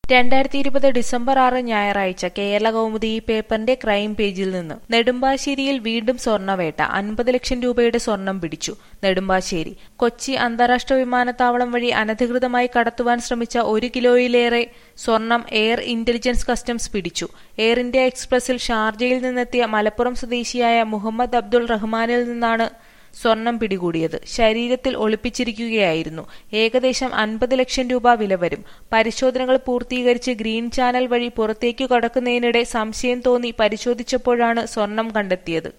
രണ്ടായിരത്തി ഇരുപത് ഡിസംബർ ആറ് ഞായറാഴ്ച കേരള കൗമുദി ഈ പേപ്പറിന്റെ ക്രൈം പേജിൽ നിന്ന് നെടുമ്പാശ്ശേരിയിൽ വീണ്ടും സ്വർണ്ണവേട്ട അൻപത് ലക്ഷം രൂപയുടെ സ്വർണം പിടിച്ചു നെടുമ്പാശ്ശേരി കൊച്ചി അന്താരാഷ്ട്ര വിമാനത്താവളം വഴി അനധികൃതമായി കടത്തുവാൻ ശ്രമിച്ച ഒരു കിലോയിലേറെ സ്വർണം എയർ ഇന്റലിജൻസ് കസ്റ്റംസ് പിടിച്ചു എയർ ഇന്ത്യ എക്സ്പ്രസിൽ ഷാർജയിൽ നിന്നെത്തിയ മലപ്പുറം സ്വദേശിയായ മുഹമ്മദ് അബ്ദുൾ റഹ്മാനിൽ നിന്നാണ് സ്വർണം പിടികൂടിയത് ശരീരത്തിൽ ഒളിപ്പിച്ചിരിക്കുകയായിരുന്നു ഏകദേശം അൻപത് ലക്ഷം രൂപ വില വരും പരിശോധനകൾ പൂർത്തീകരിച്ച് ഗ്രീൻ ചാനൽ വഴി പുറത്തേക്കു കടക്കുന്നതിനിടെ സംശയം തോന്നി പരിശോധിച്ചപ്പോഴാണ് സ്വർണം കണ്ടെത്തിയത്